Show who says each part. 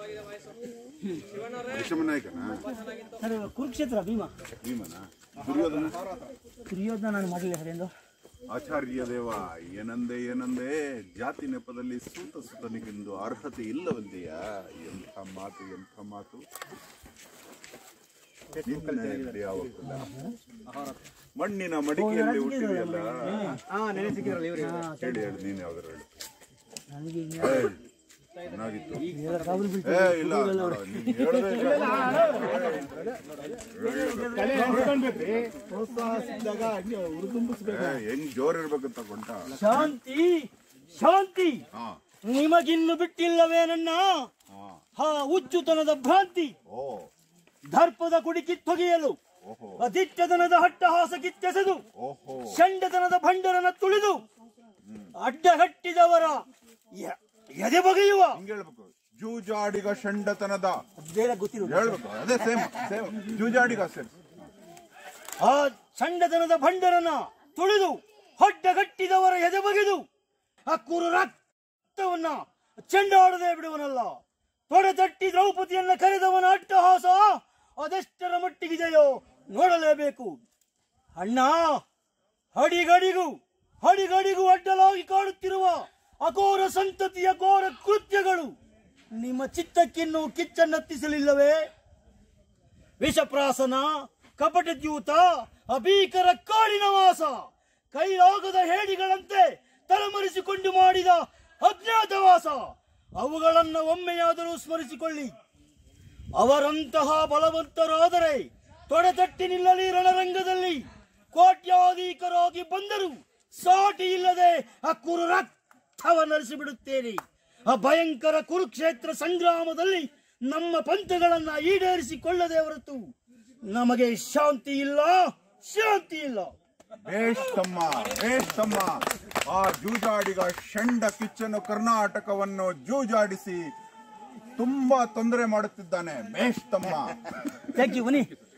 Speaker 1: ವಿಷಮನಾಯಕನ
Speaker 2: sir Kurukshetra Bhima
Speaker 1: ಭೀಮನ ದುರ್ಯೋಧನ
Speaker 2: ದುರ್ಯೋಧನ ನಾನು ಮಾಡಲಿಲ್ಲ ಸರ್ ಎಂದು
Speaker 1: ಆಚಾರ್ಯ ದೇವ ಏನಂದೆ ಏನಂದೆ ಜಾತಿ ನೆಪದಲ್ಲಿ ಸೂತ ಸುತನಿಗೆಂದು ಅರ್ಹತೆ ಇಲ್ಲವಂದೆಯ ಎಂಥ ಮಾತು ಎಂಥ ಮಾತು ನಿನ್ನ ಹೆಗ್ಗಡೆ ಯಾವ ಕುಲ? ಮಣ್ಣಿನ ಮಡಿಕೆಯಲ್ಲಿ ಹುಟ್ಟಿದೆಯಲ್ಲ ಹೇಳಿ ಹೇಳಿ ನೀನು ಯಾವ್ದಾರು ಹೇಳು
Speaker 2: ನನಗೆ ಈಗ
Speaker 1: ಏಯ್, ಚೆನ್ನಾಗಿತ್ತು
Speaker 2: ಇದೆಲ್ಲ ಕಾಬೂಲ್ ಬೀಳ್ತು.
Speaker 1: ಏ ಇಲ್ಲ ನೀನ್ ಹೇಳೋದೇ ಇಲ್ಲ. ಏ, ಹೆಂಗ್ ಜೋರ್ ಇರ್ಬೇಕಂತ ಕೊಂಟ
Speaker 2: ಶಾಂತಿ ಶಾಂತಿ
Speaker 1: ಹಾ
Speaker 2: ನಿಮಗಿನ್ನು ಬಿಟ್ಟಿಲ್ಲವೇ ನನ್ನ
Speaker 1: ಹಾ
Speaker 2: ಹಾ ಹುಚ್ಚುತನದ ಭ್ರಾಂತಿ
Speaker 1: ಓ
Speaker 2: ದರ್ಪದ ಕುಡಿ ಕಿತ್ತೊಗೆಯಲು
Speaker 1: ಓಹೋ
Speaker 2: ಅದಿಟ್ಟದನದ ಹಟ್ಟಹಾಸ ಕಿತ್ತೆಸೆದು
Speaker 1: ಓಹೋ
Speaker 2: ಷಂಡತನದ ಭಂಡರನ ತುಳಿದು ಅಡ್ಡಗಟ್ಟಿದವರ ಎ- ಎದೆ ಬಗೆಯುವ
Speaker 1: ಹಿಂಗ್ ಹೇಳ್ಬೇಕು ಜೂಜಾಡಿಗ ಷಂಡತನದ
Speaker 2: ಬೇರೆ ಗೊತ್ತಿಲ್ಲ
Speaker 1: ಹೇಳ್ಬೇಕು ಅದೇ ಸೇಮ್ ಸೇಮ್ ಜೂಜಾಡಿಗ ಸೇಮ್
Speaker 2: ಆ ಚಂಡತನದ ಭಂಡರನ ತುಳಿದು ಹೊಡ್ಡಗಟ್ಟಿದವರ ಎದೆ ಬಗೆದು ಆ ಕುರು ರಕ್ತವನ್ನ ಚೆಂಡಾಡದೆ ಬಿಡುವನಲ್ಲ ತೊಡೆತಟ್ಟಿ ದ್ರೌಪದಿಯನ್ನ ಕರೆದವನ ಅಟ್ಟಹಾಸ ಅದೆಷ್ಟರ ಮಟ್ಟಿಗಿದೆಯೋ ನೋಡಲೇಬೇಕು ಅಣ್ಣ ಹಡಿಗಡಿಗೂ ಹಡಿಗಡಿಗೂ ಅಡ್ಡಲಾಗಿ ಕಾಡುತ್ತಿರುವ ಅಘೋರ ಸಂತತಿಯ ಘೋರ ಕೃತ್ಯಗಳು ನಿಮ್ಮ ಚಿತ್ತಕ್ಕಿನ್ನೂ ಕಿಚ್ಚನ್ನತ್ತಿಸಲಿಲ್ಲವೇ ವಿಷಪ್ರಾಸನ ಕಪಟದ್ಯೂತ ಅಭೀಕರ ಕಾಡಿನ ವಾಸ ಕೈಲಾಗದ ಹೇಡಿಗಳಂತೆ ತಲೆಮರೆಸಿಕೊಂಡು ಮಾಡಿದ ಅಜ್ಞಾತವಾಸ ಅವುಗಳನ್ನ ಒಮ್ಮೆಯಾದರೂ ಸ್ಮರಿಸಿಕೊಳ್ಳಿ ಅವರಂತಹ ಬಲವಂತರಾದರೆ ತೊಡೆತಟ್ಟಿ ನಿಲ್ಲಲಿ ರಣರಂಗದಲ್ಲಿ ಕೋಟ್ಯಾಧೀಕರಾಗಿ ಬಂದರು ಸಾಟಿ ಇಲ್ಲದೆ ಆ ಕುರು ರಕ್ತವನ್ನರಿಸಿ ಬಿಡುತ್ತೇನೆ ಆ ಭಯಂಕರ ಕುರುಕ್ಷೇತ್ರ ಸಂಗ್ರಾಮದಲ್ಲಿ ನಮ್ಮ ಪಂಥಗಳನ್ನ ಈಡೇರಿಸಿಕೊಳ್ಳದೆ ಹೊರತು ನಮಗೆ ಶಾಂತಿ ಇಲ್ಲ ಶಾಂತಿ ಇಲ್ಲ
Speaker 1: ಬೇಷ್ ತಮ್ಮ ಬೇಷ್ ತಮ್ಮ ಆ ಜೂಜಾಡಿಗ ಷಂಡ ಕಿಚ್ಚನು ಕರ್ನಾಟಕವನ್ನು ಜೂಜಾಡಿಸಿ ತುಂಬಾ ತೊಂದರೆ ಮಾಡುತ್ತಿದ್ದಾನೆ ಬೇಷ್ ತಮ್ಮ
Speaker 2: ಥ್ಯಾಂಕ್ ಯು ಬನ್ನಿ